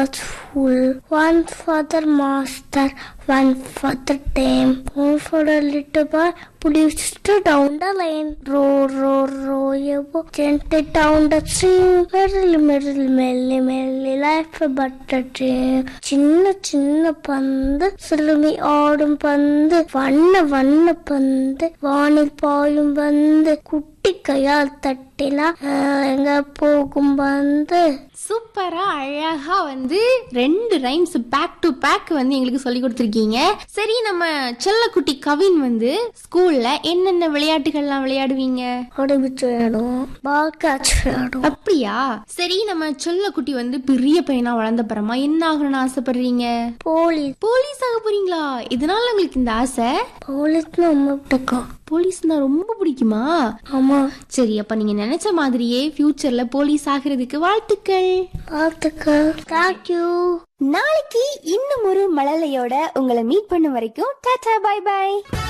was full. One for the master, one for the dame, one for the little boy pushed down the lane. Row, row, row your boat gently down the stream. Merrily, merrily, merrily, merrily, life but a dream. சின்ன சின்ன பந்து சிறுமி ஆடும் பந்து வண்ண வண்ண பந்து வானில் பாயும் பந்து குட்டி கையால் தட்டினா அஹ், எங்க போகும் பந்து சூப்பரா அழகா வந்து ரெண்டு ரைம்ஸ் பேக் டு பேக் வந்து எங்களுக்கு சொல்லி கொடுத்துருக்கீங்க சரி நம்ம செல்லக்குட்டி கவின் வந்து ஸ்கூல்ல என்னென்ன விளையாட்டுகள்லாம் விளையாடுவீங்க ஓடிபிச்சு விளையாடுவோம் பால் கேட்ச் விளையாடுவோம் அப்படியா சரி நம்ம செல்லக்குட்டி வந்து பெரிய பையனா வளர்ந்த அப்புறமா என்ன ஆகணும்னு ஆசைப்படுறீங்க போலீஸ் போலீஸ் ஆக போறீங்களா இதனால உங்களுக்கு இந்த ஆசை போலீஸ்னு ரொம்ப பிடிக்கும் போலீஸ்னா ரொம்ப பிடிக்குமா ஆமா சரி அப்ப நீங்க நினைச்ச மாதிரியே ஃபியூச்சர்ல போலீஸ் ஆகிறதுக்கு வாழ்த்துக்கள் வாழ்த்துக்கள் தேங்க்யூ நாளைக்கு இன்னும் ஒரு மழலையோட உங்களை மீட் பண்ண வரைக்கும் டாடா பை பை